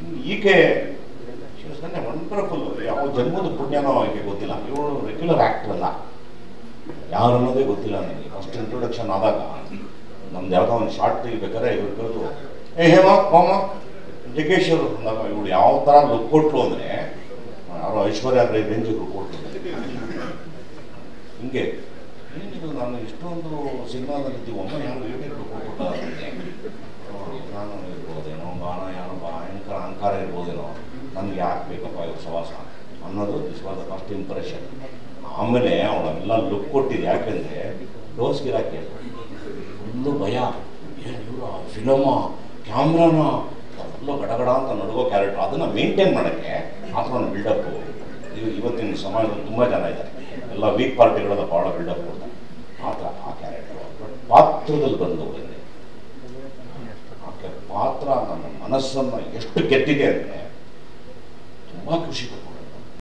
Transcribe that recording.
ಈಕೆ ಶಿವಸ್ತಾನೆ ವಂಡರ್ಫುಲ್ ಯಾವ ಜನ್ಮದ ಪುಣ್ಯನೋ ಆಕೆ ಗೊತ್ತಿಲ್ಲ ಇವಳು ರೆಗ್ಯುಲರ್ ಆಕ್ಟರ್ ಅಲ್ಲ ಯಾರು ಅನ್ನೋದೇ ಗೊತ್ತಿಲ್ಲ ನನಗೆ ಫಸ್ಟ್ ಇಂಟ್ರೊಡಕ್ಷನ್ ಆದಾಗ ನಮ್ದು ಯಾವುದೋ ಒಂದು ಶಾರ್ಟ್ ತೆಗಿಬೇಕಾದ್ರೆ ಇವ್ರು ಕರೆದು ಏ ಹೇಮ ಹೋಮ ಲಿಕೇಶ್ವರ್ ಅಂದಾಗ ಇವಳು ಯಾವ ಥರ ಲುಕ್ ಕೊಟ್ರು ಅಂದರೆ ಯಾರೋ ಐಶ್ವರ್ಯ ರೈ ರೇಂಜಿಗೆ ಕೊಟ್ಟರು ಹಿಂಗೆ ಏನಿದು ನಾನು ಇಷ್ಟೊಂದು ಸಿನಿಮಾದಲ್ಲಿ ಒಮ್ಮೆ ಯಾರು ಏನೇ ಕೊಟ್ಬಿಟ್ಟಾರೆ ನಾನು ಇರ್ಬೋದೇನೋ ಗಾನ ಯಾರೋ ಭಯಂಕರ ಅಹಂಕಾರ ಇರ್ಬೋದೇನೋ ನನಗೆ ಯಾಕೆ ಬೇಕಪ್ಪ ಇವ್ರ ಸವಾಸ ಅನ್ನೋದು this was the first impression ಆಮೇಲೆ ಅವಳೆಲ್ಲ ಲುಕ್ ಕೊಟ್ಟಿದ್ದು ಯಾಕೆಂದರೆ ಡೋಸ್ ಗಿರಾಕಿ ಫುಲ್ಲು ಭಯ ಏನು ಇವರು ಫಿಲಮ ಕ್ಯಾಮ್ರಾನ ಫುಲ್ಲು ಗಡಗಡ ಅಂತ ನಡುಗೋ ಕ್ಯಾರೆಕ್ಟರ್ ಅದನ್ನು ಮೇಂಟೈನ್ ಮಾಡೋಕ್ಕೆ ಆ ಥರ ಒಂದು ಬಿಲ್ಡಪ್ಪು ಇವ್ ಇವತ್ತಿನ ಸಮಾಜದಲ್ಲಿ ತುಂಬ ಜನ ಇದ್ದಾರೆ ಎಲ್ಲ ವೀಕ್ ಪಾರ್ಟಿಗಳೆಲ್ಲ ಭಾಳ ಬಿಲ್ಡಪ್ ಕೊಡ್ತಾರೆ ಆ ಥರ ಆ ಕ್ಯಾರೆಕ್ಟರ್ ಬಟ್ ಪಾತ್ರದಲ್ಲಿ ಬಂದು ಬಂದೆ ಆಕೆ ಪಾತ್ರ ನನ್ನ ಮನಸ್ಸನ್ನು ಎಷ್ಟು ಗೆದ್ದಿದೆ ಅಂದರೆ ತುಂಬ ಖುಷಿ ಪಟ್ಟು